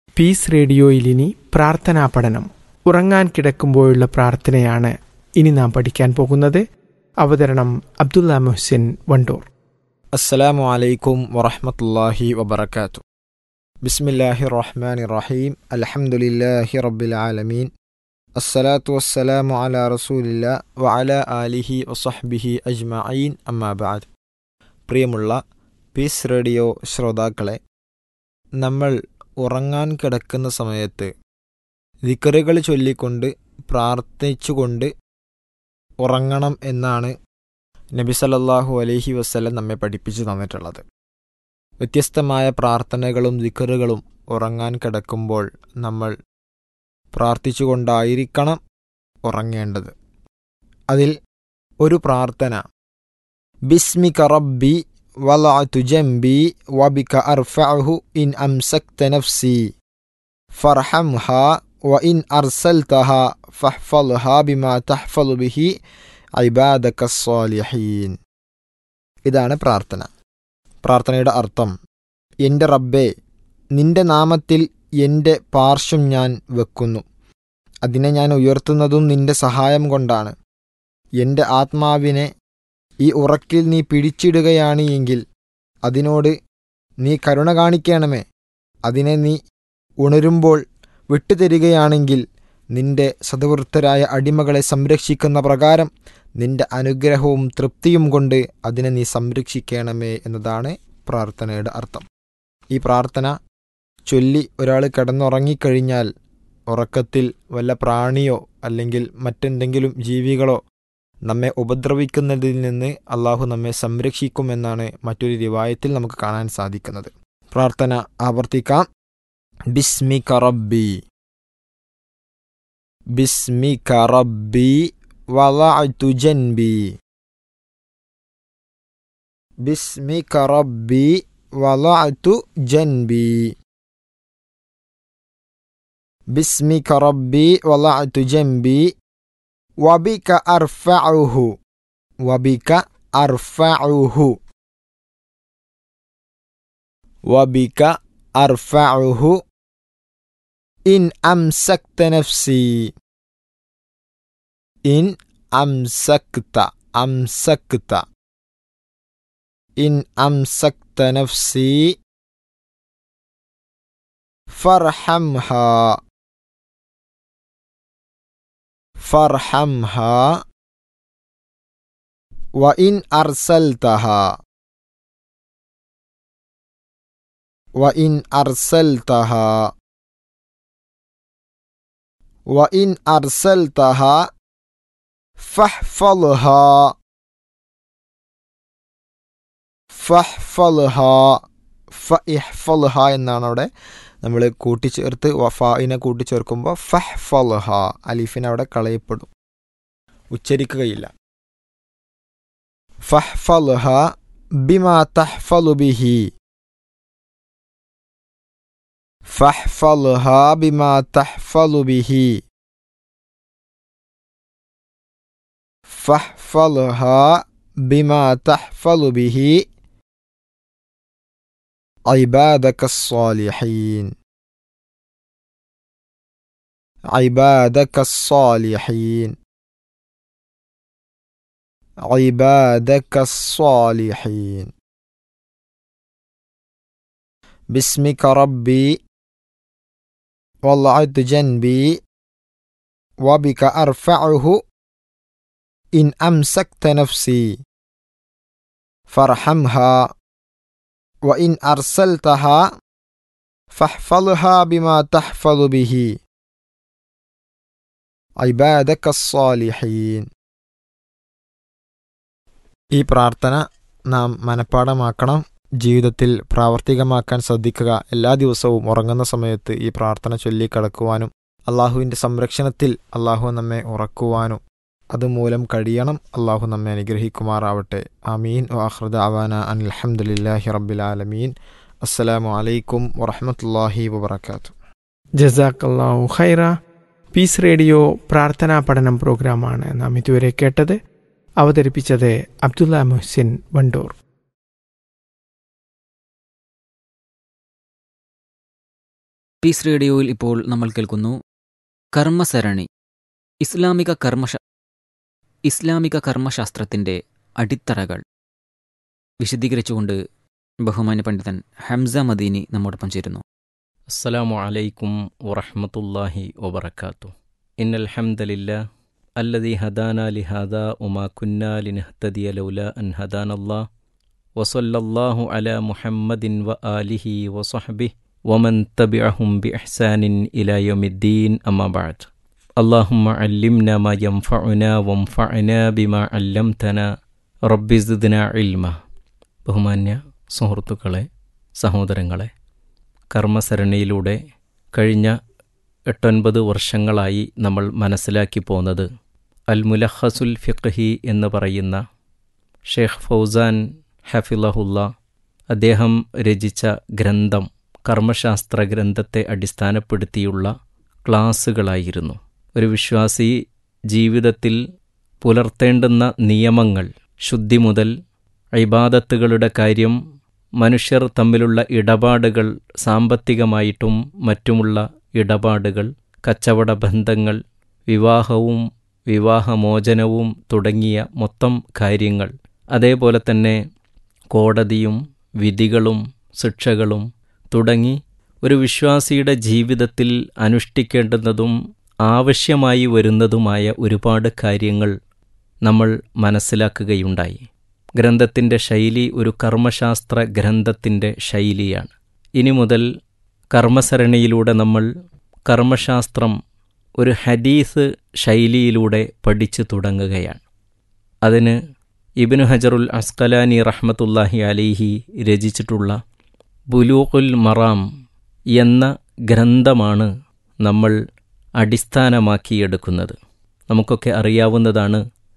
Piece റേഡിയോയിൽ ഇനി പ്രാർത്ഥനാ പഠനം ഉറങ്ങാൻ കിടക്കുമ്പോഴുള്ള പ്രാർത്ഥനയാണ് ഇനി നാം പഠിക്കാൻ പോകുന്നത് അവതരണം അബ്ദുല്ല മുഹ്സിൻ വണ്ടൂർ അസ്സലാമു അലൈക്കും വറഹ്മത്തുള്ളാഹി വബറകാത്തു ബിസ്മില്ലാഹി റഹ്മാനി റഹീം അൽഹംദുലില്ലാഹി റബ്ബിൽ ആലമീൻ അസ്സലാത്തു വസ്സലാമു അലാ റസൂലില്ല വഅല ആലിഹി വസഹ്ബിഹി അജ്മഈൻ അമ്മാ ബഅദ് പ്രിയമുള്ള പീസ് റേഡിയോ ശ്രോതാക്കളെ നമ്മൾ ഉറങ്ങാൻ കിടക്കുന്ന സമയത്ത് ദിക്കറുകൾ ചൊല്ലിക്കൊണ്ട് പ്രാർത്ഥിച്ചുകൊണ്ട് ഉറങ്ങണം എന്നാണ് നബി സല്ലല്ലാഹു അലൈഹി വസ്ലം നമ്മെ പഠിപ്പിച്ചു തന്നിട്ടുള്ളത് വ്യത്യസ്തമായ പ്രാർത്ഥനകളും ദിക്കറുകളും ഉറങ്ങാൻ കിടക്കുമ്പോൾ നമ്മൾ പ്രാർത്ഥിച്ചുകൊണ്ടായിരിക്കണം ഉറങ്ങേണ്ടത് അതിൽ ഒരു പ്രാർത്ഥന ബിസ്മിക റബ്ബി വളഅതു ജംബി വബിക അർഫഅഹു ഇൻ അംസക്ത നഫ്സി ഫർഹംഹ വഇൻ അർസൽതഹ ഫഹ്ഫൽഹ ബിമാ തഹ്ഫലു ബിഹി ഐബാദക സ്വാലിഹീൻ ഇതാണ് പ്രാർത്ഥന പ്രാർത്ഥനയുടെ അർത്ഥം എൻ്റെ റബ്ബേ നിന്റെ നാമത്തിൽ എൻ്റെ പാർശ്വം ഞാൻ വെക്കുന്നു അതിനെ ഞാൻ ഉയർത്തുന്നതും നിന്റെ സഹായം കൊണ്ടാണ് എൻ്റെ ആത്മാവിനെ ഈ ഉറക്കിൽ നീ പിടിച്ചിടുകയാണ് എങ്കിൽ അതിനോട് നീ കരുണ കാണിക്കണമേ അതിനെ നീ ഉണരുമ്പോൾ വിട്ടുതരികയാണെങ്കിൽ നിന്റെ സതവൃത്തരായ അടിമകളെ സംരക്ഷിക്കുന്ന പ്രകാരം നിന്റെ അനുഗ്രഹവും തൃപ്തിയും കൊണ്ട് അതിനെ നീ സംരക്ഷിക്കണമേ എന്നതാണ് പ്രാർത്ഥനയുടെ അർത്ഥം ഈ പ്രാർത്ഥന ചൊല്ലി ഒരാൾ കിടന്നുറങ്ങിക്കഴിഞ്ഞാൽ ഉറക്കത്തിൽ വല്ല പ്രാണിയോ അല്ലെങ്കിൽ മറ്റെന്തെങ്കിലും ജീവികളോ നമ്മെ ഉപദ്രവിക്കുന്നതിൽ നിന്ന് അള്ളാഹു നമ്മെ സംരക്ഷിക്കുമെന്നാണ് മറ്റൊരു റിവായത്തിൽ നമുക്ക് കാണാൻ സാധിക്കുന്നത് പ്രാർത്ഥന ആവർത്തിക്കാം ബിസ്മിക റബ്ബി ബിസ്മിക റബ്ബി വളഅതു ജൻബി ബിസ്മിക റബ്ബി വളഅതു ജൻബി ബിസ്മിക റബ്ബി വളഅതു ജൻബി വബിക അർഫഉഹു വബിക അർഫഉഹു വബിക അർഫഉഹു ഇൻ അംസക്ത നഫ്സി ഇൻ അംസക്ത അംസക്ത ഇൻ അംസക്ത നഫ്സി ഫർഹംഹ ഫർഹംഹ وإن أرسلتها وإن أرسلتها وإن أرسلتها فاحفظها ഫഹ്ഫൽഹ ഫഇഹ്ഫൽഹ എന്നാണ് അവിടെ നമ്മൾ കൂട്ടിച്ചേർത്ത് വഫായിനെ കൂട്ടിച്ചേർക്കുമ്പോൾ ഫഹ്ഫൽഹ അലിഫിന് അവിടെ കളയപ്പെടും ഉച്ചരിക്കുകയില്ല ഫഹ്ഫൽഹ ബിമാ തഹ്ഫലു ബിഹി ഫഹ്ഫൽഹ ബിമാ തഹ്ഫലു ബിഹി فاحفظها بما تحفظ به عبادك الصالحين عبادك الصالحين عبادك الصالحين باسمك ربي وضعت جنبي وبك أرفعه إن أمسكت نفسي فارحمها وإن أرسلتها فاحفظها بما تحفظ به عبادك الصالحين ഈ പ്രാർത്ഥന നാം മനഃപ്പാടമാക്കണം ജീവിതത്തിൽ പ്രാവർത്തികമാക്കാൻ ശ്രദ്ധിക്കുക എല്ലാ ദിവസവും ഉറങ്ങുന്ന സമയത്ത് ഈ പ്രാർത്ഥന ചൊല്ലിക്കിടക്കുവാനും അള്ളാഹുവിൻ്റെ സംരക്ഷണത്തിൽ അള്ളാഹു നമ്മെ ഉറക്കുവാനും അതുമൂലം കഴിയണം അള്ളാഹു നമ്മെ അനുഗ്രഹിക്കുമാറാവട്ടെ ആമീൻ വാഹൃദ അവാന അനിൽഹമുല്ലാഹി റബ്ബിൽ ആലമീൻ അസ്സലാമു അലൈക്കും വറഹമത്തല്ലാഹി വബർക്കാത്തു ജസാഖല്ലാഹു ഖൈറ പീസ് റേഡിയോ പ്രാർത്ഥനാ പഠനം പ്രോഗ്രാമാണ് നാം ഇതുവരെ കേട്ടത് അവതരിപ്പിച്ചത് അബ്ദുല്ല മുഹ്സിൻ വണ്ടൂർ പീസ് റേഡിയോയിൽ ഇപ്പോൾ നമ്മൾ കേൾക്കുന്നു കർമ്മസരണി ഇസ്ലാമിക കർമ്മശ ഇസ്ലാമിക കർമ്മശാസ്ത്രത്തിൻ്റെ അടിത്തറകൾ വിശദീകരിച്ചുകൊണ്ട് ബഹുമാന്യ പണ്ഡിതൻ ഹംസ മദീനി നമ്മോടൊപ്പം ചേരുന്നു السلام عليكم ورحمة الله وبركاته إن الحمد لله الذي هدانا لهذا وما كنا لنهتدي لولا أن هدانا الله وصلى الله على محمد وآله وصحبه ومن تبعهم بإحسان إلى يوم الدين أما بعد اللهم علمنا ما ينفعنا وانفعنا بما علمتنا رب زدنا علما ബഹുമാന്യ സുഹൃത്തുക്കളെ സഹോദരങ്ങളെ കർമ്മസരണിയിലൂടെ കഴിഞ്ഞ എട്ടൊൻപത് വർഷങ്ങളായി നമ്മൾ മനസ്സിലാക്കി പോന്നത് അൽ മുലഹസുൽ ഫിഖ്ഹി എന്ന് പറയുന്ന ഷെയ്ഖ് ഫൗസാൻ ഹഫിലഹുല്ല അദ്ദേഹം രചിച്ച ഗ്രന്ഥം കർമ്മശാസ്ത്ര ഗ്രന്ഥത്തെ അടിസ്ഥാനപ്പെടുത്തിയുള്ള ക്ലാസ്സുകളായിരുന്നു ഒരു വിശ്വാസി ജീവിതത്തിൽ പുലർത്തേണ്ടുന്ന നിയമങ്ങൾ ശുദ്ധി മുതൽ ഇബാദത്തുകളുടെ കാര്യം മനുഷ്യർ തമ്മിലുള്ള ഇടപാടുകൾ സാമ്പത്തികമായിട്ടും മറ്റുമുള്ള ഇടപാടുകൾ കച്ചവട ബന്ധങ്ങൾ വിവാഹവും വിവാഹമോചനവും തുടങ്ങിയ മൊത്തം കാര്യങ്ങൾ അതേപോലെ തന്നെ കോടതിയും വിധികളും ശിക്ഷകളും തുടങ്ങി ഒരു വിശ്വാസിയുടെ ജീവിതത്തിൽ അനുഷ്ഠിക്കേണ്ടുന്നതും ആവശ്യമായി വരുന്നതുമായ ഒരുപാട് കാര്യങ്ങൾ നമ്മൾ മനസ്സിലാക്കുകയുണ്ടായി ഗ്രന്ഥത്തിൻ്റെ ശൈലി ഒരു കർമ്മശാസ്ത്ര ഗ്രന്ഥത്തിൻ്റെ ശൈലിയാണ് ഇനി മുതൽ കർമ്മസരണിയിലൂടെ നമ്മൾ കർമ്മശാസ്ത്രം ഒരു ഹദീസ് ശൈലിയിലൂടെ പഠിച്ചു തുടങ്ങുകയാണ് അതിന് ഇബിനു ഹജറുൽ അസ്കലാനി റഹ്മത്തുല്ലാഹി അലിഹി രചിച്ചിട്ടുള്ള ബുലൂഖുൽ മറാം എന്ന ഗ്രന്ഥമാണ് നമ്മൾ അടിസ്ഥാനമാക്കിയെടുക്കുന്നത് നമുക്കൊക്കെ അറിയാവുന്നതാണ്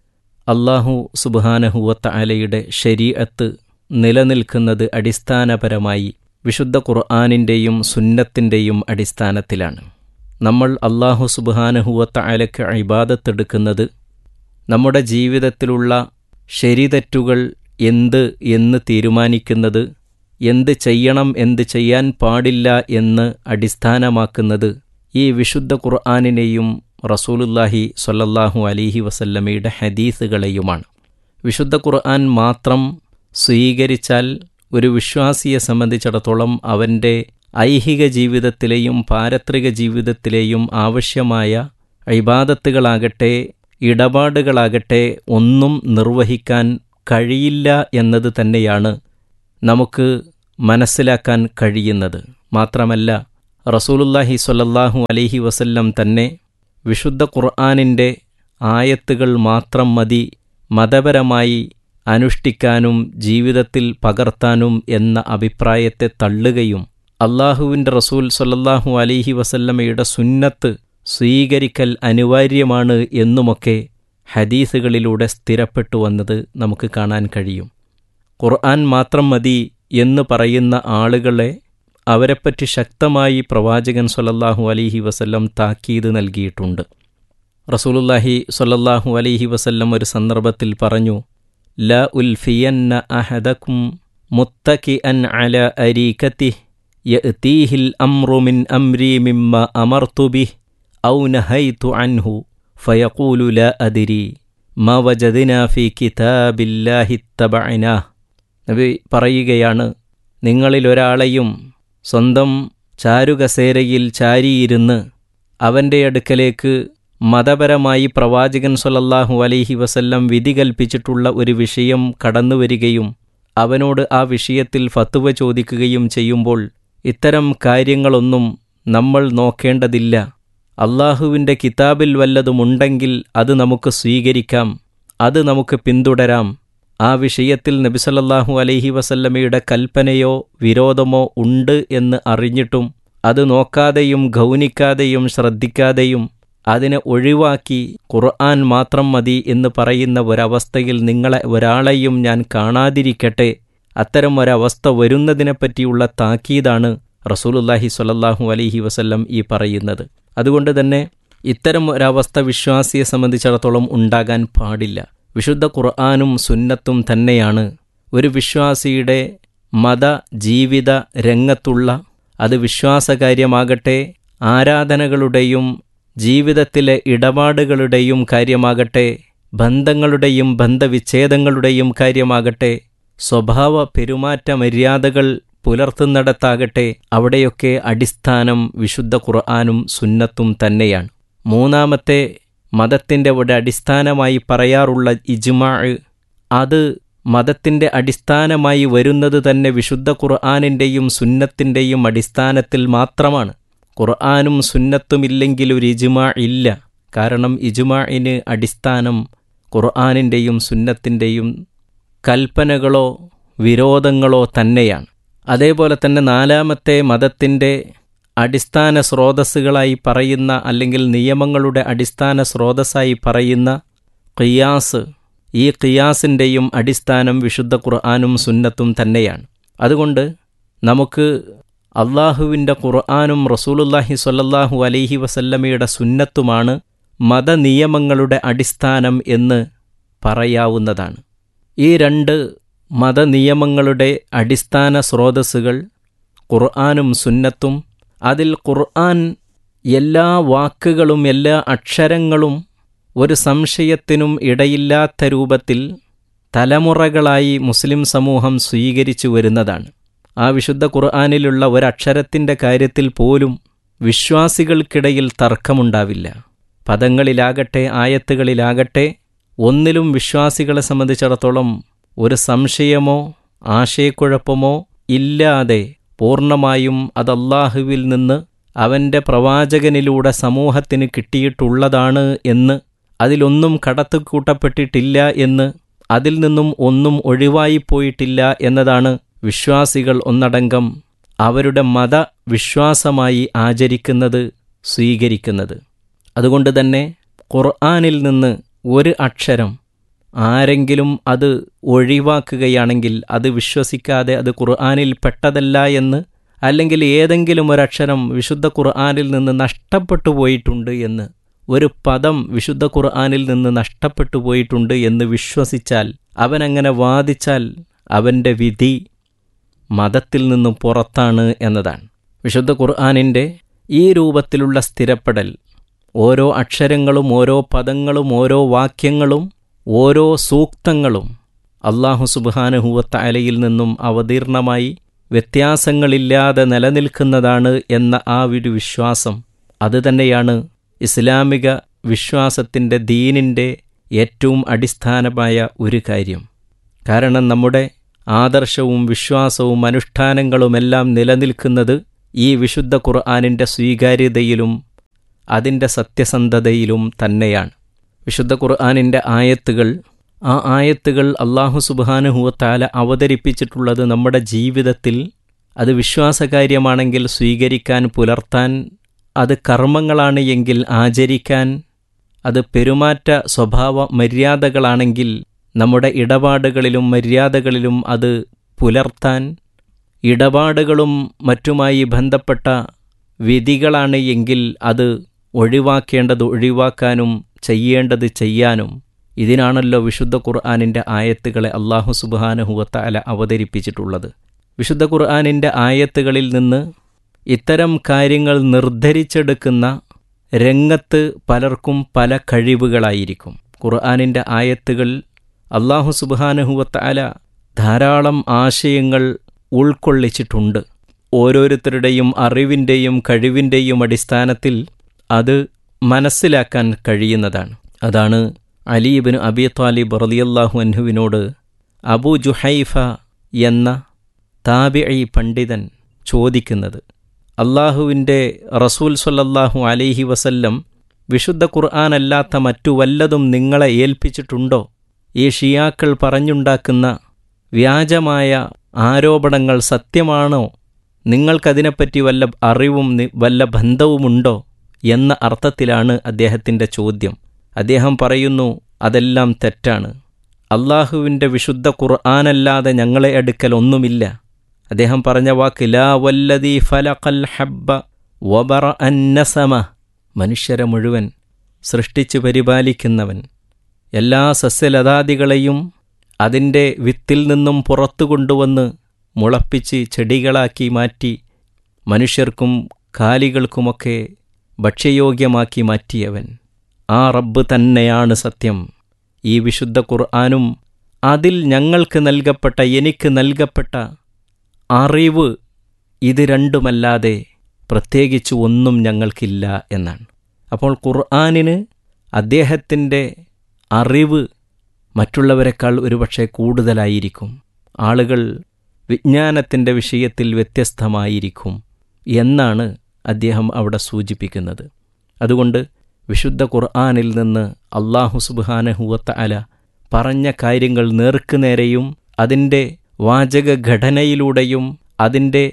അള്ളാഹു സുബാനഹുവത്ത അലയുടെ ശരീഅത്ത് നിലനിൽക്കുന്നത് അടിസ്ഥാനപരമായി വിശുദ്ധ ഖുർആാനിൻ്റെയും സുന്നത്തിൻ്റെയും അടിസ്ഥാനത്തിലാണ് നമ്മൾ അള്ളാഹു സുബാനഹുവത്ത അലയ്ക്ക് ഇബാദത്തെടുക്കുന്നത് നമ്മുടെ ജീവിതത്തിലുള്ള ശരിതെറ്റുകൾ എന്ത് എന്ന് തീരുമാനിക്കുന്നത് എന്ത് ചെയ്യണം എന്ത് ചെയ്യാൻ പാടില്ല എന്ന് അടിസ്ഥാനമാക്കുന്നത് ഈ വിശുദ്ധ ഖുർആാനിനെയും റസൂലുല്ലാഹി സൊല്ലല്ലാഹു അലിഹി വസല്ലമയുടെ ഹദീസുകളെയുമാണ് വിശുദ്ധ ഖുർആൻ മാത്രം സ്വീകരിച്ചാൽ ഒരു വിശ്വാസിയെ സംബന്ധിച്ചിടത്തോളം അവൻ്റെ ഐഹിക ജീവിതത്തിലെയും പാരത്രിക ജീവിതത്തിലെയും ആവശ്യമായ ഇബാദത്തുകളാകട്ടെ ഇടപാടുകളാകട്ടെ ഒന്നും നിർവഹിക്കാൻ കഴിയില്ല എന്നത് തന്നെയാണ് നമുക്ക് മനസ്സിലാക്കാൻ കഴിയുന്നത് മാത്രമല്ല റസൂലുല്ലാഹി സ്വല്ലല്ലാഹു അലൈഹി വസല്ലം തന്നെ വിശുദ്ധ ഖുർആാനിൻ്റെ ആയത്തുകൾ മാത്രം മതി മതപരമായി അനുഷ്ഠിക്കാനും ജീവിതത്തിൽ പകർത്താനും എന്ന അഭിപ്രായത്തെ തള്ളുകയും അള്ളാഹുവിൻ്റെ റസൂൽ സൊല്ലാഹു അലിഹി വസല്ലമയുടെ സുന്നത്ത് സ്വീകരിക്കൽ അനിവാര്യമാണ് എന്നുമൊക്കെ ഹദീസുകളിലൂടെ സ്ഥിരപ്പെട്ടു വന്നത് നമുക്ക് കാണാൻ കഴിയും ഖുർആൻ മാത്രം മതി എന്ന് പറയുന്ന ആളുകളെ അവരെപ്പറ്റി ശക്തമായി പ്രവാചകൻ സൊല്ലല്ലാഹു അലിഹി വസല്ലം താക്കീത് നൽകിയിട്ടുണ്ട് റസൂലുല്ലാഹി സൊല്ലല്ലാഹു അലിഹി വസല്ലം ഒരു സന്ദർഭത്തിൽ പറഞ്ഞു ല ഉൽഫിയന്ന അഹദക്കും മുത്തക്കി അൻ അല അരീക്കത്തിഹ് യഅ്തീഹിൽ അംറു മിൻ അംരി മിമ്മ അമർതു ബിഹ് ഔ നഹൈതു അൻഹു ഫയഖൂലു ല അദിരി മ വജദിന ഫി കിതാബില്ലാഹി തബഅനാഹ് നബി പറയുകയാണ് നിങ്ങളിലൊരാളെയും സ്വന്തം ചാരുകസേരയിൽ ചാരിയിരുന്ന് അവൻ്റെ അടുക്കലേക്ക് മതപരമായി പ്രവാചകൻ സൊല്ലല്ലാഹു അലൈഹി വസല്ലം വിധി കൽപ്പിച്ചിട്ടുള്ള ഒരു വിഷയം കടന്നുവരികയും അവനോട് ആ വിഷയത്തിൽ ഫത്തുവ ചോദിക്കുകയും ചെയ്യുമ്പോൾ ഇത്തരം കാര്യങ്ങളൊന്നും നമ്മൾ നോക്കേണ്ടതില്ല അള്ളാഹുവിൻ്റെ കിതാബിൽ വല്ലതുമുണ്ടെങ്കിൽ അത് നമുക്ക് സ്വീകരിക്കാം അത് നമുക്ക് പിന്തുടരാം ആ വിഷയത്തിൽ നബിസല്ലാഹു അലൈഹി വസല്ലമയുടെ കൽപ്പനയോ വിരോധമോ ഉണ്ട് എന്ന് അറിഞ്ഞിട്ടും അത് നോക്കാതെയും ഗൗനിക്കാതെയും ശ്രദ്ധിക്കാതെയും അതിനെ ഒഴിവാക്കി ഖുർആൻ മാത്രം മതി എന്ന് പറയുന്ന ഒരവസ്ഥയിൽ നിങ്ങളെ ഒരാളെയും ഞാൻ കാണാതിരിക്കട്ടെ അത്തരം ഒരവസ്ഥ വരുന്നതിനെപ്പറ്റിയുള്ള താക്കീതാണ് റസൂലുല്ലാഹി സ്വല്ലല്ലാഹു അലൈഹി വസല്ലം ഈ പറയുന്നത് അതുകൊണ്ട് തന്നെ ഇത്തരം ഒരവസ്ഥ വിശ്വാസിയെ സംബന്ധിച്ചിടത്തോളം ഉണ്ടാകാൻ പാടില്ല വിശുദ്ധ ഖുർആാനും സുന്നത്തും തന്നെയാണ് ഒരു വിശ്വാസിയുടെ മത ജീവിത രംഗത്തുള്ള അത് വിശ്വാസകാര്യമാകട്ടെ ആരാധനകളുടെയും ജീവിതത്തിലെ ഇടപാടുകളുടെയും കാര്യമാകട്ടെ ബന്ധങ്ങളുടെയും ബന്ധവിച്ഛേദങ്ങളുടെയും കാര്യമാകട്ടെ സ്വഭാവ പെരുമാറ്റ മര്യാദകൾ പുലർത്തുന്നിടത്താകട്ടെ അവിടെയൊക്കെ അടിസ്ഥാനം വിശുദ്ധ ഖുർആാനും സുന്നത്തും തന്നെയാണ് മൂന്നാമത്തെ മതത്തിൻ്റെ ഒരു അടിസ്ഥാനമായി പറയാറുള്ള ഇജ്മാ അത് മതത്തിൻ്റെ അടിസ്ഥാനമായി വരുന്നത് തന്നെ വിശുദ്ധ ഖുർആാനിൻ്റെയും സുന്നത്തിൻ്റെയും അടിസ്ഥാനത്തിൽ മാത്രമാണ് ഖുർആാനും സുന്നത്തുമില്ലെങ്കിൽ ഒരു ഇജ്മാ ഇല്ല കാരണം ഇജ്മാഇന് അടിസ്ഥാനം ഖുർആാനിൻ്റെയും സുന്നത്തിൻ്റെയും കൽപ്പനകളോ വിരോധങ്ങളോ തന്നെയാണ് അതേപോലെ തന്നെ നാലാമത്തെ മതത്തിൻ്റെ അടിസ്ഥാന സ്രോതസ്സുകളായി പറയുന്ന അല്ലെങ്കിൽ നിയമങ്ങളുടെ അടിസ്ഥാന സ്രോതസ്സായി പറയുന്ന ഖിയാസ് ഈ ഖിയാസിൻ്റെയും അടിസ്ഥാനം വിശുദ്ധ ഖുർആാനും സുന്നത്തും തന്നെയാണ് അതുകൊണ്ട് നമുക്ക് അള്ളാഹുവിൻ്റെ ഖുർആാനും റസൂലുല്ലാഹി സ്വല്ലല്ലാഹു അലൈഹി വസല്ലമയുടെ സുന്നത്തുമാണ് മതനിയമങ്ങളുടെ അടിസ്ഥാനം എന്ന് പറയാവുന്നതാണ് ഈ രണ്ട് മതനിയമങ്ങളുടെ അടിസ്ഥാന സ്രോതസ്സുകൾ ഖുർആാനും സുന്നത്തും അതിൽ ഖുർആൻ എല്ലാ വാക്കുകളും എല്ലാ അക്ഷരങ്ങളും ഒരു സംശയത്തിനും ഇടയില്ലാത്ത രൂപത്തിൽ തലമുറകളായി മുസ്ലിം സമൂഹം സ്വീകരിച്ചു വരുന്നതാണ് ആ വിശുദ്ധ ഖുർആാനിലുള്ള ഒരക്ഷരത്തിൻ്റെ കാര്യത്തിൽ പോലും വിശ്വാസികൾക്കിടയിൽ തർക്കമുണ്ടാവില്ല പദങ്ങളിലാകട്ടെ ആയത്തുകളിലാകട്ടെ ഒന്നിലും വിശ്വാസികളെ സംബന്ധിച്ചിടത്തോളം ഒരു സംശയമോ ആശയക്കുഴപ്പമോ ഇല്ലാതെ പൂർണ്ണമായും അത് അള്ളാഹുവിൽ നിന്ന് അവൻ്റെ പ്രവാചകനിലൂടെ സമൂഹത്തിന് കിട്ടിയിട്ടുള്ളതാണ് എന്ന് അതിലൊന്നും കടത്തു കൂട്ടപ്പെട്ടിട്ടില്ല എന്ന് അതിൽ നിന്നും ഒന്നും ഒഴിവായിപ്പോയിട്ടില്ല എന്നതാണ് വിശ്വാസികൾ ഒന്നടങ്കം അവരുടെ മതവിശ്വാസമായി ആചരിക്കുന്നത് സ്വീകരിക്കുന്നത് അതുകൊണ്ട് തന്നെ ഖുർആാനിൽ നിന്ന് ഒരു അക്ഷരം ആരെങ്കിലും അത് ഒഴിവാക്കുകയാണെങ്കിൽ അത് വിശ്വസിക്കാതെ അത് ഖുർആാനിൽ പെട്ടതല്ല എന്ന് അല്ലെങ്കിൽ ഏതെങ്കിലും ഒരക്ഷരം വിശുദ്ധ ഖുർആാനിൽ നിന്ന് നഷ്ടപ്പെട്ടു പോയിട്ടുണ്ട് എന്ന് ഒരു പദം വിശുദ്ധ ഖുർആാനിൽ നിന്ന് നഷ്ടപ്പെട്ടു പോയിട്ടുണ്ട് എന്ന് വിശ്വസിച്ചാൽ അവനങ്ങനെ വാദിച്ചാൽ അവൻ്റെ വിധി മതത്തിൽ നിന്നും പുറത്താണ് എന്നതാണ് വിശുദ്ധ ഖുർആാനിൻ്റെ ഈ രൂപത്തിലുള്ള സ്ഥിരപ്പെടൽ ഓരോ അക്ഷരങ്ങളും ഓരോ പദങ്ങളും ഓരോ വാക്യങ്ങളും ഓരോ സൂക്തങ്ങളും അള്ളാഹു സുബാനുഹൂവത്ത അലയിൽ നിന്നും അവതീർണമായി വ്യത്യാസങ്ങളില്ലാതെ നിലനിൽക്കുന്നതാണ് എന്ന ആ ഒരു വിശ്വാസം അതുതന്നെയാണ് ഇസ്ലാമിക വിശ്വാസത്തിൻ്റെ ദീനിൻ്റെ ഏറ്റവും അടിസ്ഥാനമായ ഒരു കാര്യം കാരണം നമ്മുടെ ആദർശവും വിശ്വാസവും അനുഷ്ഠാനങ്ങളുമെല്ലാം നിലനിൽക്കുന്നത് ഈ വിശുദ്ധ ഖുർആാനിൻ്റെ സ്വീകാര്യതയിലും അതിൻ്റെ സത്യസന്ധതയിലും തന്നെയാണ് വിശുദ്ധ ഖുർആാനിൻ്റെ ആയത്തുകൾ ആ ആയത്തുകൾ അള്ളാഹു സുബാനുഹുവത്താല അവതരിപ്പിച്ചിട്ടുള്ളത് നമ്മുടെ ജീവിതത്തിൽ അത് വിശ്വാസകാര്യമാണെങ്കിൽ സ്വീകരിക്കാൻ പുലർത്താൻ അത് കർമ്മങ്ങളാണ് എങ്കിൽ ആചരിക്കാൻ അത് പെരുമാറ്റ സ്വഭാവ മര്യാദകളാണെങ്കിൽ നമ്മുടെ ഇടപാടുകളിലും മര്യാദകളിലും അത് പുലർത്താൻ ഇടപാടുകളും മറ്റുമായി ബന്ധപ്പെട്ട വിധികളാണ് എങ്കിൽ അത് ഒഴിവാക്കേണ്ടത് ഒഴിവാക്കാനും ചെയ്യേണ്ടത് ചെയ്യാനും ഇതിനാണല്ലോ വിശുദ്ധ ഖുർആാനിൻ്റെ ആയത്തുകളെ അള്ളാഹു സുബാനഹുവത്ത അല അവതരിപ്പിച്ചിട്ടുള്ളത് വിശുദ്ധ ഖുർആാനിൻ്റെ ആയത്തുകളിൽ നിന്ന് ഇത്തരം കാര്യങ്ങൾ നിർദ്ധരിച്ചെടുക്കുന്ന രംഗത്ത് പലർക്കും പല കഴിവുകളായിരിക്കും ഖുർആാനിൻ്റെ ആയത്തുകൾ അള്ളാഹു സുബാനഹുവത്ത അല ധാരാളം ആശയങ്ങൾ ഉൾക്കൊള്ളിച്ചിട്ടുണ്ട് ഓരോരുത്തരുടെയും അറിവിൻ്റെയും കഴിവിൻ്റെയും അടിസ്ഥാനത്തിൽ അത് മനസ്സിലാക്കാൻ കഴിയുന്നതാണ് അതാണ് അലീബിന് അബി താലിബ് റലിയല്ലാഹു അൻഹുവിനോട് അബു ജുഹൈഫ എന്ന താബിഇ പണ്ഡിതൻ ചോദിക്കുന്നത് അള്ളാഹുവിൻ്റെ റസൂൽ സൊല്ലല്ലാഹു അലൈഹി വസല്ലം വിശുദ്ധ ഖുർആാനല്ലാത്ത മറ്റു വല്ലതും നിങ്ങളെ ഏൽപ്പിച്ചിട്ടുണ്ടോ ഈ ഷിയാക്കൾ പറഞ്ഞുണ്ടാക്കുന്ന വ്യാജമായ ആരോപണങ്ങൾ സത്യമാണോ നിങ്ങൾക്കതിനെപ്പറ്റി വല്ല അറിവും വല്ല ബന്ധവുമുണ്ടോ എന്ന അർത്ഥത്തിലാണ് അദ്ദേഹത്തിൻ്റെ ചോദ്യം അദ്ദേഹം പറയുന്നു അതെല്ലാം തെറ്റാണ് അള്ളാഹുവിൻ്റെ വിശുദ്ധ ഖുർആാനല്ലാതെ ഞങ്ങളെ അടുക്കൽ ഒന്നുമില്ല അദ്ദേഹം പറഞ്ഞ വാക്ക് ലാ വല്ലതി ഫലഖൽ ഹബ്ബ വബറ അന്നസമ മനുഷ്യരെ മുഴുവൻ സൃഷ്ടിച്ചു പരിപാലിക്കുന്നവൻ എല്ലാ സസ്യലതാദികളെയും അതിൻ്റെ വിത്തിൽ നിന്നും പുറത്തു കൊണ്ടുവന്ന് മുളപ്പിച്ച് ചെടികളാക്കി മാറ്റി മനുഷ്യർക്കും കാലികൾക്കുമൊക്കെ ഭക്ഷ്യയോഗ്യമാക്കി മാറ്റിയവൻ ആ റബ്ബ് തന്നെയാണ് സത്യം ഈ വിശുദ്ധ ഖുർആാനും അതിൽ ഞങ്ങൾക്ക് നൽകപ്പെട്ട എനിക്ക് നൽകപ്പെട്ട അറിവ് ഇത് രണ്ടുമല്ലാതെ പ്രത്യേകിച്ച് ഒന്നും ഞങ്ങൾക്കില്ല എന്നാണ് അപ്പോൾ ഖുർആാനിന് അദ്ദേഹത്തിൻ്റെ അറിവ് മറ്റുള്ളവരെക്കാൾ ഒരുപക്ഷെ കൂടുതലായിരിക്കും ആളുകൾ വിജ്ഞാനത്തിൻ്റെ വിഷയത്തിൽ വ്യത്യസ്തമായിരിക്കും എന്നാണ് അദ്ദേഹം അവിടെ സൂചിപ്പിക്കുന്നത് അതുകൊണ്ട് വിശുദ്ധ ഖുർആാനിൽ നിന്ന് അള്ളാഹു സുബാനഹുവത്ത അല പറഞ്ഞ കാര്യങ്ങൾ നേർക്കുനേരെയും അതിൻ്റെ വാചക ഘടനയിലൂടെയും അതിൻ്റെ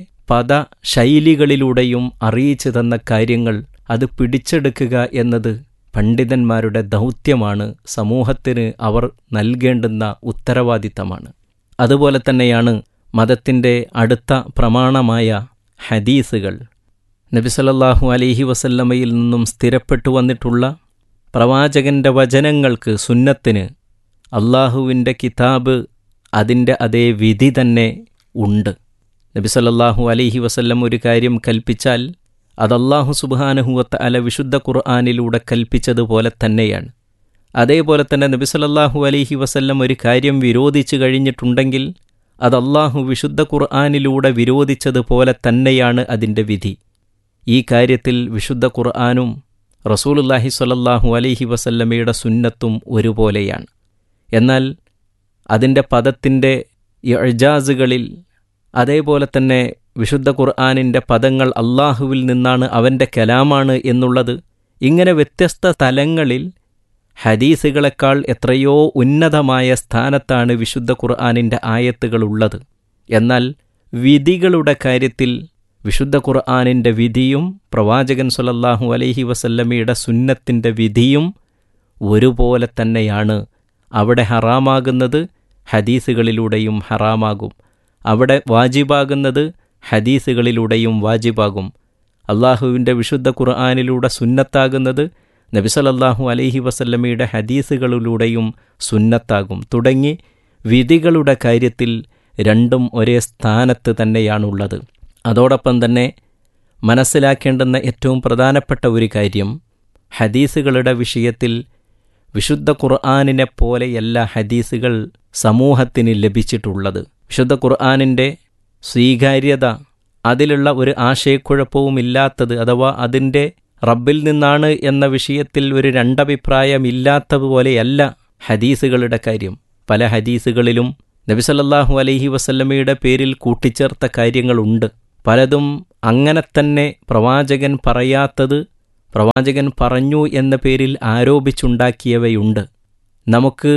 പദശൈലികളിലൂടെയും അറിയിച്ചു തന്ന കാര്യങ്ങൾ അത് പിടിച്ചെടുക്കുക എന്നത് പണ്ഡിതന്മാരുടെ ദൗത്യമാണ് സമൂഹത്തിന് അവർ നൽകേണ്ടുന്ന ഉത്തരവാദിത്തമാണ് അതുപോലെ തന്നെയാണ് മതത്തിൻ്റെ അടുത്ത പ്രമാണമായ ഹദീസുകൾ നബിസലല്ലാഹു അലൈഹി വസല്ലമയിൽ നിന്നും സ്ഥിരപ്പെട്ടു വന്നിട്ടുള്ള പ്രവാചകന്റെ വചനങ്ങൾക്ക് സുന്നത്തിന് അള്ളാഹുവിൻ്റെ കിതാബ് അതിൻ്റെ അതേ വിധി തന്നെ ഉണ്ട് നബിസലല്ലാഹു അലൈഹി വസല്ലം ഒരു കാര്യം കൽപ്പിച്ചാൽ അത് അള്ളാഹു സുബാനഹുവത്ത അല വിശുദ്ധ ഖുർആാനിലൂടെ കൽപ്പിച്ചതുപോലെ തന്നെയാണ് അതേപോലെ തന്നെ നബിസലല്ലാഹു അലൈഹി വസല്ലം ഒരു കാര്യം വിരോധിച്ചു കഴിഞ്ഞിട്ടുണ്ടെങ്കിൽ അത് അള്ളാഹു വിശുദ്ധ ഖുർആാനിലൂടെ വിരോധിച്ചതുപോലെ തന്നെയാണ് അതിൻ്റെ വിധി ഈ കാര്യത്തിൽ വിശുദ്ധ ഖുർആാനും റസൂലുല്ലാഹി സ്വലല്ലാഹു അലൈഹി വസല്ലമയുടെ സുന്നത്തും ഒരുപോലെയാണ് എന്നാൽ അതിൻ്റെ പദത്തിൻ്റെ എജാസുകളിൽ അതേപോലെ തന്നെ വിശുദ്ധ ഖുർആാനിൻ്റെ പദങ്ങൾ അള്ളാഹുവിൽ നിന്നാണ് അവൻ്റെ കലാമാണ് എന്നുള്ളത് ഇങ്ങനെ വ്യത്യസ്ത തലങ്ങളിൽ ഹദീസുകളെക്കാൾ എത്രയോ ഉന്നതമായ സ്ഥാനത്താണ് വിശുദ്ധ ഖുർആാനിൻ്റെ ആയത്തുകളുള്ളത് എന്നാൽ വിധികളുടെ കാര്യത്തിൽ വിശുദ്ധ ഖുർആാനിൻ്റെ വിധിയും പ്രവാചകൻ സുലല്ലാഹു അലൈഹി വസല്ലമയുടെ സുന്നത്തിൻ്റെ വിധിയും ഒരുപോലെ തന്നെയാണ് അവിടെ ഹറാമാകുന്നത് ഹദീസുകളിലൂടെയും ഹറാമാകും അവിടെ വാജിബാകുന്നത് ഹദീസുകളിലൂടെയും വാജിബാകും അള്ളാഹുവിൻ്റെ വിശുദ്ധ ഖുർആാനിലൂടെ സുന്നത്താകുന്നത് നബിസലല്ലാഹു അലൈഹി വസല്ലമയുടെ ഹദീസുകളിലൂടെയും സുന്നത്താകും തുടങ്ങി വിധികളുടെ കാര്യത്തിൽ രണ്ടും ഒരേ സ്ഥാനത്ത് തന്നെയാണുള്ളത് അതോടൊപ്പം തന്നെ മനസ്സിലാക്കേണ്ടുന്ന ഏറ്റവും പ്രധാനപ്പെട്ട ഒരു കാര്യം ഹദീസുകളുടെ വിഷയത്തിൽ വിശുദ്ധ ഖുർആാനിനെ പോലെയല്ല ഹദീസുകൾ സമൂഹത്തിന് ലഭിച്ചിട്ടുള്ളത് വിശുദ്ധ ഖുർആാനിൻ്റെ സ്വീകാര്യത അതിലുള്ള ഒരു ആശയക്കുഴപ്പവുമില്ലാത്തത് അഥവാ അതിൻ്റെ റബ്ബിൽ നിന്നാണ് എന്ന വിഷയത്തിൽ ഒരു രണ്ടഭിപ്രായമില്ലാത്തതുപോലെയല്ല ഹദീസുകളുടെ കാര്യം പല ഹദീസുകളിലും നബിസല്ലാഹു അലൈഹി വസല്ലമയുടെ പേരിൽ കൂട്ടിച്ചേർത്ത കാര്യങ്ങളുണ്ട് പലതും അങ്ങനെ തന്നെ പ്രവാചകൻ പറയാത്തത് പ്രവാചകൻ പറഞ്ഞു എന്ന പേരിൽ ആരോപിച്ചുണ്ടാക്കിയവയുണ്ട് നമുക്ക്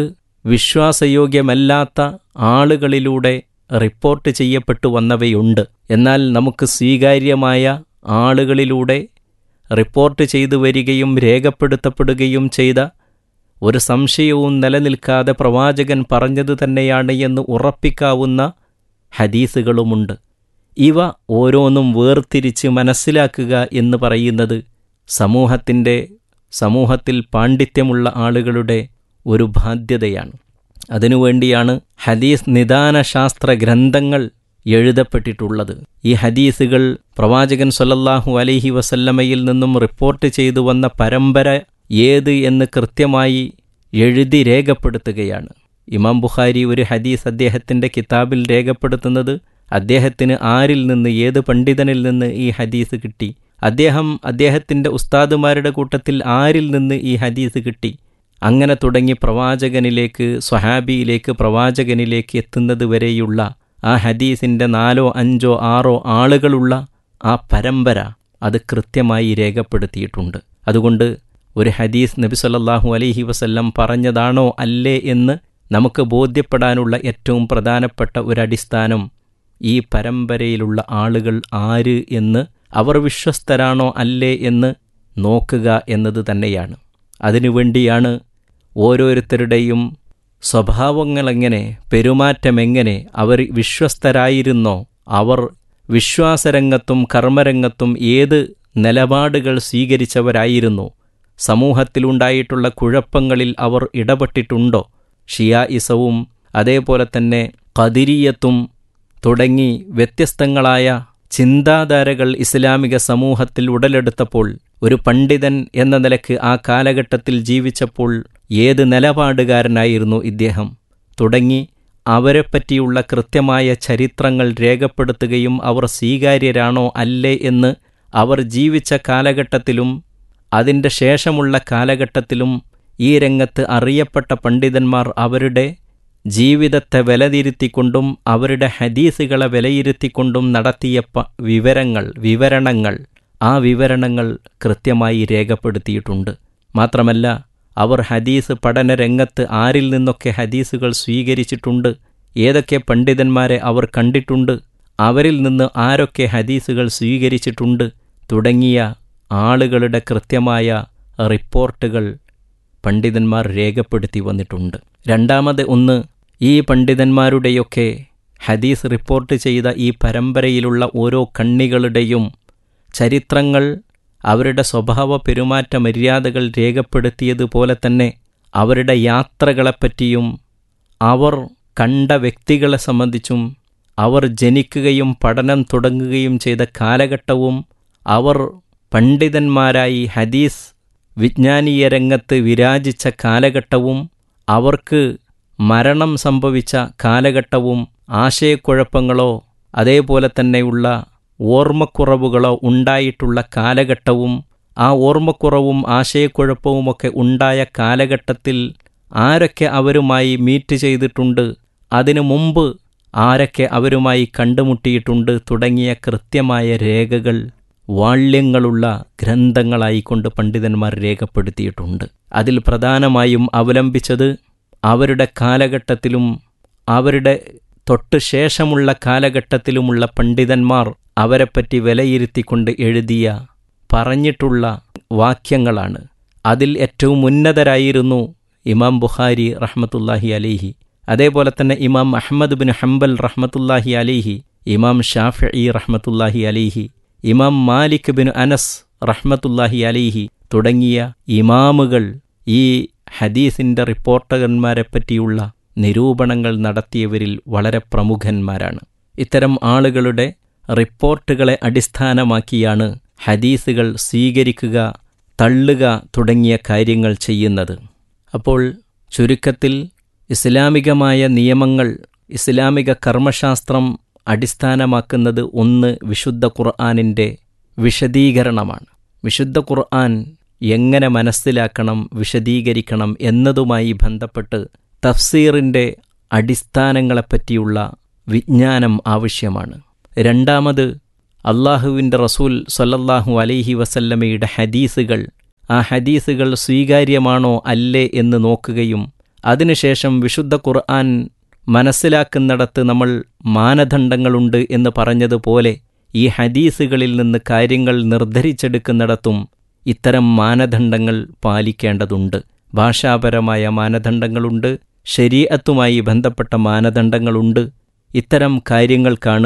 വിശ്വാസയോഗ്യമല്ലാത്ത ആളുകളിലൂടെ റിപ്പോർട്ട് ചെയ്യപ്പെട്ടു വന്നവയുണ്ട് എന്നാൽ നമുക്ക് സ്വീകാര്യമായ ആളുകളിലൂടെ റിപ്പോർട്ട് ചെയ്തു വരികയും രേഖപ്പെടുത്തപ്പെടുകയും ചെയ്ത ഒരു സംശയവും നിലനിൽക്കാതെ പ്രവാചകൻ പറഞ്ഞത് തന്നെയാണ് എന്ന് ഉറപ്പിക്കാവുന്ന ഹദീസുകളുമുണ്ട് ഇവ ഓരോന്നും വേർതിരിച്ച് മനസ്സിലാക്കുക എന്ന് പറയുന്നത് സമൂഹത്തിൻ്റെ സമൂഹത്തിൽ പാണ്ഡിത്യമുള്ള ആളുകളുടെ ഒരു ബാധ്യതയാണ് അതിനുവേണ്ടിയാണ് ഹദീസ് നിദാനശാസ്ത്ര ഗ്രന്ഥങ്ങൾ എഴുതപ്പെട്ടിട്ടുള്ളത് ഈ ഹദീസുകൾ പ്രവാചകൻ സൊല്ലല്ലാഹു അലൈഹി വസല്ലമയിൽ നിന്നും റിപ്പോർട്ട് ചെയ്തു വന്ന പരമ്പര ഏത് എന്ന് കൃത്യമായി എഴുതി രേഖപ്പെടുത്തുകയാണ് ഇമാം ബുഖാരി ഒരു ഹദീസ് അദ്ദേഹത്തിൻ്റെ കിതാബിൽ രേഖപ്പെടുത്തുന്നത് അദ്ദേഹത്തിന് ആരിൽ നിന്ന് ഏത് പണ്ഡിതനിൽ നിന്ന് ഈ ഹദീസ് കിട്ടി അദ്ദേഹം അദ്ദേഹത്തിൻ്റെ ഉസ്താദുമാരുടെ കൂട്ടത്തിൽ ആരിൽ നിന്ന് ഈ ഹദീസ് കിട്ടി അങ്ങനെ തുടങ്ങി പ്രവാചകനിലേക്ക് സ്വഹാബിയിലേക്ക് പ്രവാചകനിലേക്ക് എത്തുന്നത് വരെയുള്ള ആ ഹദീസിൻ്റെ നാലോ അഞ്ചോ ആറോ ആളുകളുള്ള ആ പരമ്പര അത് കൃത്യമായി രേഖപ്പെടുത്തിയിട്ടുണ്ട് അതുകൊണ്ട് ഒരു ഹദീസ് നബി സല്ലല്ലാഹു അലൈഹി വസല്ലം പറഞ്ഞതാണോ അല്ലേ എന്ന് നമുക്ക് ബോധ്യപ്പെടാനുള്ള ഏറ്റവും പ്രധാനപ്പെട്ട ഒരടിസ്ഥാനം ഈ പരമ്പരയിലുള്ള ആളുകൾ ആര് എന്ന് അവർ വിശ്വസ്തരാണോ അല്ലേ എന്ന് നോക്കുക എന്നത് തന്നെയാണ് അതിനുവേണ്ടിയാണ് ഓരോരുത്തരുടെയും സ്വഭാവങ്ങളെങ്ങനെ പെരുമാറ്റമെങ്ങനെ അവർ വിശ്വസ്തരായിരുന്നോ അവർ വിശ്വാസരംഗത്തും കർമ്മരംഗത്തും ഏത് നിലപാടുകൾ സ്വീകരിച്ചവരായിരുന്നു സമൂഹത്തിലുണ്ടായിട്ടുള്ള കുഴപ്പങ്ങളിൽ അവർ ഇടപെട്ടിട്ടുണ്ടോ ഷിയായിസവും അതേപോലെ തന്നെ കതിരിയത്തും തുടങ്ങി വ്യത്യസ്തങ്ങളായ ചിന്താധാരകൾ ഇസ്ലാമിക സമൂഹത്തിൽ ഉടലെടുത്തപ്പോൾ ഒരു പണ്ഡിതൻ എന്ന നിലക്ക് ആ കാലഘട്ടത്തിൽ ജീവിച്ചപ്പോൾ ഏത് നിലപാടുകാരനായിരുന്നു ഇദ്ദേഹം തുടങ്ങി അവരെപ്പറ്റിയുള്ള കൃത്യമായ ചരിത്രങ്ങൾ രേഖപ്പെടുത്തുകയും അവർ സ്വീകാര്യരാണോ അല്ലേ എന്ന് അവർ ജീവിച്ച കാലഘട്ടത്തിലും അതിൻ്റെ ശേഷമുള്ള കാലഘട്ടത്തിലും ഈ രംഗത്ത് അറിയപ്പെട്ട പണ്ഡിതന്മാർ അവരുടെ ജീവിതത്തെ വിലതിരുത്തിക്കൊണ്ടും അവരുടെ ഹദീസുകളെ വിലയിരുത്തിക്കൊണ്ടും നടത്തിയ പ വിവരങ്ങൾ വിവരണങ്ങൾ ആ വിവരണങ്ങൾ കൃത്യമായി രേഖപ്പെടുത്തിയിട്ടുണ്ട് മാത്രമല്ല അവർ ഹദീസ് പഠന രംഗത്ത് ആരിൽ നിന്നൊക്കെ ഹദീസുകൾ സ്വീകരിച്ചിട്ടുണ്ട് ഏതൊക്കെ പണ്ഡിതന്മാരെ അവർ കണ്ടിട്ടുണ്ട് അവരിൽ നിന്ന് ആരൊക്കെ ഹദീസുകൾ സ്വീകരിച്ചിട്ടുണ്ട് തുടങ്ങിയ ആളുകളുടെ കൃത്യമായ റിപ്പോർട്ടുകൾ പണ്ഡിതന്മാർ രേഖപ്പെടുത്തി വന്നിട്ടുണ്ട് രണ്ടാമത് ഒന്ന് ഈ പണ്ഡിതന്മാരുടെയൊക്കെ ഹദീസ് റിപ്പോർട്ട് ചെയ്ത ഈ പരമ്പരയിലുള്ള ഓരോ കണ്ണികളുടെയും ചരിത്രങ്ങൾ അവരുടെ സ്വഭാവ പെരുമാറ്റ മര്യാദകൾ രേഖപ്പെടുത്തിയതുപോലെ തന്നെ അവരുടെ യാത്രകളെപ്പറ്റിയും അവർ കണ്ട വ്യക്തികളെ സംബന്ധിച്ചും അവർ ജനിക്കുകയും പഠനം തുടങ്ങുകയും ചെയ്ത കാലഘട്ടവും അവർ പണ്ഡിതന്മാരായി ഹദീസ് വിജ്ഞാനീയ രംഗത്ത് വിരാജിച്ച കാലഘട്ടവും അവർക്ക് മരണം സംഭവിച്ച കാലഘട്ടവും ആശയക്കുഴപ്പങ്ങളോ അതേപോലെ തന്നെയുള്ള ഓർമ്മക്കുറവുകളോ ഉണ്ടായിട്ടുള്ള കാലഘട്ടവും ആ ഓർമ്മക്കുറവും ആശയക്കുഴപ്പവുമൊക്കെ ഉണ്ടായ കാലഘട്ടത്തിൽ ആരൊക്കെ അവരുമായി മീറ്റ് ചെയ്തിട്ടുണ്ട് അതിനു മുമ്പ് ആരൊക്കെ അവരുമായി കണ്ടുമുട്ടിയിട്ടുണ്ട് തുടങ്ങിയ കൃത്യമായ രേഖകൾ വാള്യങ്ങളുള്ള ഗ്രന്ഥങ്ങളായിക്കൊണ്ട് പണ്ഡിതന്മാർ രേഖപ്പെടുത്തിയിട്ടുണ്ട് അതിൽ പ്രധാനമായും അവലംബിച്ചത് അവരുടെ കാലഘട്ടത്തിലും അവരുടെ തൊട്ട് ശേഷമുള്ള കാലഘട്ടത്തിലുമുള്ള പണ്ഡിതന്മാർ അവരെപ്പറ്റി വിലയിരുത്തിക്കൊണ്ട് എഴുതിയ പറഞ്ഞിട്ടുള്ള വാക്യങ്ങളാണ് അതിൽ ഏറ്റവും ഉന്നതരായിരുന്നു ഇമാം ബുഖാരി റഹ്മത്തുല്ലാഹി അലിഹി അതേപോലെ തന്നെ ഇമാം അഹമ്മദ് ബിൻ ഹംബൽ റഹ്മത്തുല്ലാഹി അലിഹി ഇമാം ഷാഫി റഹ്മത്തുല്ലാഹി അലിഹി ഇമാം മാലിക് ബിൻ അനസ് റഹ്മത്തുല്ലാഹി അലിഹി തുടങ്ങിയ ഇമാമുകൾ ഈ ഹദീസിൻ്റെ റിപ്പോർട്ടർമാരെ പറ്റിയുള്ള നിരൂപണങ്ങൾ നടത്തിയവരിൽ വളരെ പ്രമുഖന്മാരാണ് ഇത്തരം ആളുകളുടെ റിപ്പോർട്ടുകളെ അടിസ്ഥാനമാക്കിയാണ് ഹദീസുകൾ സ്വീകരിക്കുക തള്ളുക തുടങ്ങിയ കാര്യങ്ങൾ ചെയ്യുന്നത് അപ്പോൾ ചുരുക്കത്തിൽ ഇസ്ലാമികമായ നിയമങ്ങൾ ഇസ്ലാമിക കർമ്മശാസ്ത്രം അടിസ്ഥാനമാക്കുന്നത് ഒന്ന് വിശുദ്ധ ഖുർആാനിൻ്റെ വിശദീകരണമാണ് വിശുദ്ധ ഖുർആൻ എങ്ങനെ മനസ്സിലാക്കണം വിശദീകരിക്കണം എന്നതുമായി ബന്ധപ്പെട്ട് തഫ്സീറിൻ്റെ അടിസ്ഥാനങ്ങളെപ്പറ്റിയുള്ള വിജ്ഞാനം ആവശ്യമാണ് രണ്ടാമത് അള്ളാഹുവിൻ്റെ റസൂൽ സല്ലല്ലാഹു അലൈഹി വസല്ലമയുടെ ഹദീസുകൾ ആ ഹദീസുകൾ സ്വീകാര്യമാണോ അല്ലേ എന്ന് നോക്കുകയും അതിനുശേഷം വിശുദ്ധ ഖുർആൻ മനസ്സിലാക്കുന്നിടത്ത് നമ്മൾ മാനദണ്ഡങ്ങളുണ്ട് എന്ന് പറഞ്ഞതുപോലെ ഈ ഹദീസുകളിൽ നിന്ന് കാര്യങ്ങൾ നിർദ്ധരിച്ചെടുക്കുന്നിടത്തും ഇത്തരം മാനദണ്ഡങ്ങൾ പാലിക്കേണ്ടതുണ്ട് ഭാഷാപരമായ മാനദണ്ഡങ്ങളുണ്ട് ശരീഅത്തുമായി ബന്ധപ്പെട്ട മാനദണ്ഡങ്ങളുണ്ട് ഇത്തരം കാര്യങ്ങൾക്കാണ്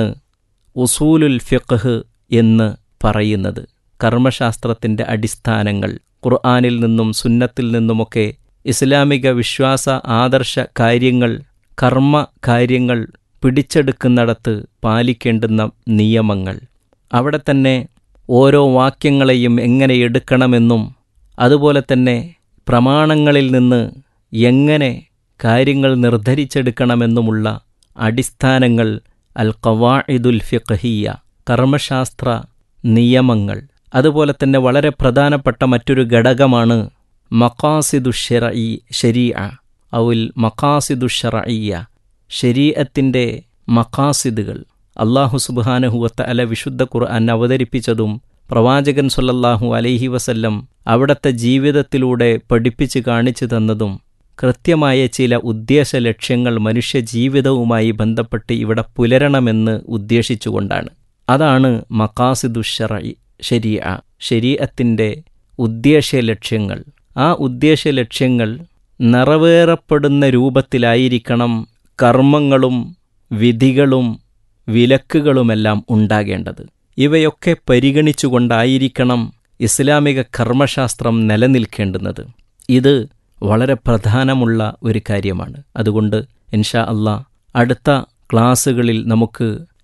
ഉസൂലുൽ ഫിഖ് എന്ന് പറയുന്നത് കർമ്മശാസ്ത്രത്തിൻ്റെ അടിസ്ഥാനങ്ങൾ ഖുർആാനിൽ നിന്നും സുന്നത്തിൽ നിന്നുമൊക്കെ ഇസ്ലാമിക വിശ്വാസ ആദർശ കാര്യങ്ങൾ കർമ്മ കാര്യങ്ങൾ പിടിച്ചെടുക്കുന്നിടത്ത് പാലിക്കേണ്ടുന്ന നിയമങ്ങൾ അവിടെ തന്നെ ഓരോ വാക്യങ്ങളെയും എങ്ങനെ എടുക്കണമെന്നും അതുപോലെ തന്നെ പ്രമാണങ്ങളിൽ നിന്ന് എങ്ങനെ കാര്യങ്ങൾ നിർദ്ധരിച്ചെടുക്കണമെന്നുമുള്ള അടിസ്ഥാനങ്ങൾ അൽ ഖവാഇദുൽ ഫിഖഹിയ കർമ്മശാസ്ത്ര നിയമങ്ങൾ അതുപോലെ തന്നെ വളരെ പ്രധാനപ്പെട്ട മറ്റൊരു ഘടകമാണ് മക്കാസിദു ഷെറഈ ഷരീഅ ഔൽ മക്കാസിദു ഷറഈയ ശരീഅത്തിൻ്റെ മക്കാസിദുകൾ അള്ളാഹു സുബാനഹുവത്ത അല വിശുദ്ധ ഖുർആൻ അവതരിപ്പിച്ചതും പ്രവാചകൻ സൊല്ലല്ലാഹു അലൈഹി വസല്ലം അവിടത്തെ ജീവിതത്തിലൂടെ പഠിപ്പിച്ച് കാണിച്ചു തന്നതും കൃത്യമായ ചില ഉദ്ദേശ ലക്ഷ്യങ്ങൾ മനുഷ്യ ജീവിതവുമായി ബന്ധപ്പെട്ട് ഇവിടെ പുലരണമെന്ന് ഉദ്ദേശിച്ചുകൊണ്ടാണ് അതാണ് മക്കാസിദു ഷറഇ ശരീഅ ശരീഅത്തിൻ്റെ ഉദ്ദേശ്യ ലക്ഷ്യങ്ങൾ ആ ഉദ്ദേശ്യ ലക്ഷ്യങ്ങൾ നിറവേറപ്പെടുന്ന രൂപത്തിലായിരിക്കണം കർമ്മങ്ങളും വിധികളും വിലക്കുകളുമെല്ലാം ഉണ്ടാകേണ്ടത് ഇവയൊക്കെ പരിഗണിച്ചുകൊണ്ടായിരിക്കണം ഇസ്ലാമിക കർമ്മശാസ്ത്രം നിലനിൽക്കേണ്ടുന്നത് ഇത് വളരെ പ്രധാനമുള്ള ഒരു കാര്യമാണ് അതുകൊണ്ട് ഇൻഷാ അള്ളാ അടുത്ത ക്ലാസ്സുകളിൽ നമുക്ക്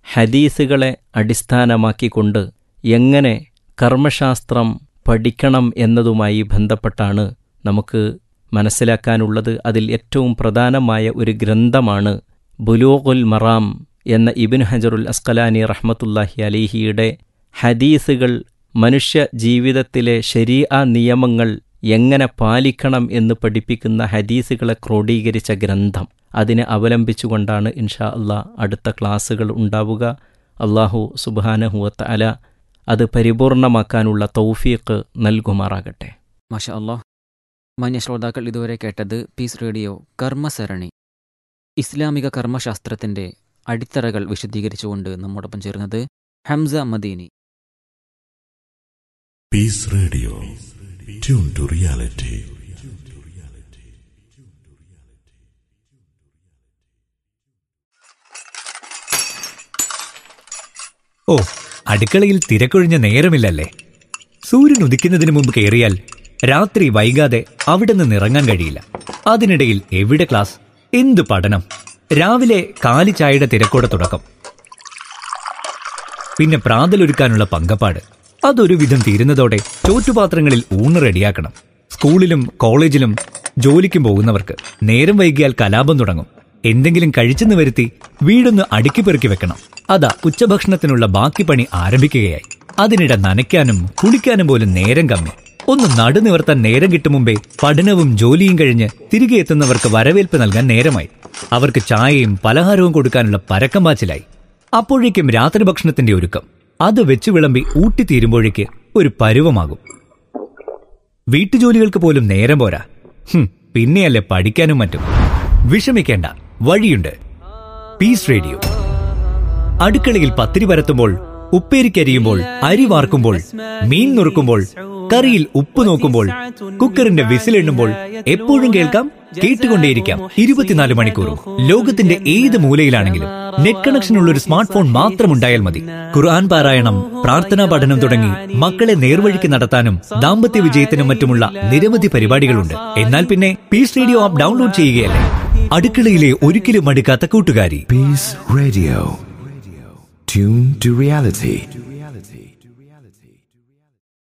ഹദീസുകളെ അടിസ്ഥാനമാക്കിക്കൊണ്ട് എങ്ങനെ കർമ്മശാസ്ത്രം പഠിക്കണം എന്നതുമായി ബന്ധപ്പെട്ടാണ് നമുക്ക് മനസ്സിലാക്കാനുള്ളത് അതിൽ ഏറ്റവും പ്രധാനമായ ഒരു ഗ്രന്ഥമാണ് ബുലൂഖുൽ മറാം എന്ന ഇബിൻ ഹജറുൽ അസ്കലാനി റഹ്മത്തുല്ലാഹി അലിഹിയുടെ ഹദീസുകൾ മനുഷ്യ ജീവിതത്തിലെ ശരീഅ നിയമങ്ങൾ എങ്ങനെ പാലിക്കണം എന്ന് പഠിപ്പിക്കുന്ന ഹദീസുകളെ ക്രോഡീകരിച്ച ഗ്രന്ഥം അതിനെ അവലംബിച്ചുകൊണ്ടാണ് ഇൻഷാ അള്ളാ അടുത്ത ക്ലാസ്സുകൾ ഉണ്ടാവുക അള്ളാഹു സുബാനഹുവത്ത് അല അത് പരിപൂർണമാക്കാനുള്ള തൗഫീഖ് നൽകുമാറാകട്ടെ മാഷ അള്ളാഹ് മാന്യ ശ്രോതാക്കൾ ഇതുവരെ കേട്ടത് പീസ് റേഡിയോ കർമ്മസരണി ഇസ്ലാമിക കർമ്മശാസ്ത്രത്തിന്റെ അടിത്തറകൾ വിശദീകരിച്ചുകൊണ്ട് നമ്മോടൊപ്പം ചേർന്നത് Hamza Madeeni Peace Radio. Tune to reality. ഓ അടുക്കളയിൽ തിരക്കൊഴിഞ്ഞ നേരമില്ലല്ലേ സൂര്യൻ ഉദിക്കുന്നതിന് മുമ്പ് കയറിയാൽ രാത്രി വൈകാതെ അവിടെ നിന്ന് ഇറങ്ങാൻ കഴിയില്ല അതിനിടയിൽ എവിടെ ക്ലാസ് എന്ത് പഠനം രാവിലെ കാലി ചായയുടെ തിരക്കോടെ തുടക്കം പിന്നെ പ്രാതലൊരുക്കാനുള്ള പങ്കപ്പാട് അതൊരു വിധം തീരുന്നതോടെ ചോറ്റുപാത്രങ്ങളിൽ ഊണ് റെഡിയാക്കണം സ്കൂളിലും കോളേജിലും ജോലിക്കും പോകുന്നവർക്ക് നേരം വൈകിയാൽ കലാപം തുടങ്ങും എന്തെങ്കിലും കഴിച്ചെന്ന് വരുത്തി വീടൊന്ന് അടുക്കി പെറുക്കി വെക്കണം അതാ ഉച്ചഭക്ഷണത്തിനുള്ള ബാക്കി പണി ആരംഭിക്കുകയായി അതിനിടെ നനയ്ക്കാനും കുളിക്കാനും പോലും നേരം കമ്മി ഒന്ന് നടുനിവർത്താൻ നേരം കിട്ടും മുമ്പേ പഠനവും ജോലിയും കഴിഞ്ഞ് തിരികെ എത്തുന്നവർക്ക് വരവേൽപ്പ് നൽകാൻ നേരമായി അവർക്ക് ചായയും പലഹാരവും കൊടുക്കാനുള്ള പരക്കം പാച്ചിലായി അപ്പോഴേക്കും രാത്രി ഭക്ഷണത്തിന്റെ ഒരുക്കം അത് വെച്ച് വിളമ്പി ഊട്ടിത്തീരുമ്പോഴേക്ക് ഒരു പരുവമാകും വീട്ടുജോലികൾക്ക് പോലും നേരം പോരാ ഹും, പിന്നെയല്ലേ പഠിക്കാനും മറ്റും വിഷമിക്കേണ്ട വഴിയുണ്ട് പീസ് റേഡിയോ അടുക്കളയിൽ പത്തിരി പരത്തുമ്പോൾ ഉപ്പേരിക്കരിയുമ്പോൾ അരി വാർക്കുമ്പോൾ മീൻ നുറുക്കുമ്പോൾ കറിയിൽ ഉപ്പ് നോക്കുമ്പോൾ കുക്കറിന്റെ വിസിലെണ്ണുമ്പോൾ എപ്പോഴും കേൾക്കാം കേട്ടുകൊണ്ടേയിരിക്കാം ഇരുപത്തിനാല് മണിക്കൂറും ലോകത്തിന്റെ ഏത് മൂലയിലാണെങ്കിലും നെറ്റ് കണക്ഷൻ ഉള്ള ഒരു സ്മാർട്ട് ഫോൺ മാത്രം ഉണ്ടായാൽ മതി ഖുർആൻ പാരായണം പ്രാർത്ഥനാ പഠനം തുടങ്ങി മക്കളെ നേർവഴിക്ക് നടത്താനും ദാമ്പത്യ വിജയത്തിനും മറ്റുമുള്ള നിരവധി പരിപാടികളുണ്ട് എന്നാൽ പിന്നെ പീസ് റേഡിയോ ആപ്പ് ഡൗൺലോഡ് ചെയ്യുകയല്ലേ അടുക്കളയിലെ ഒരിക്കലും മടുക്കാത്ത കൂട്ടുകാരി Peace Radio. Tune to reality.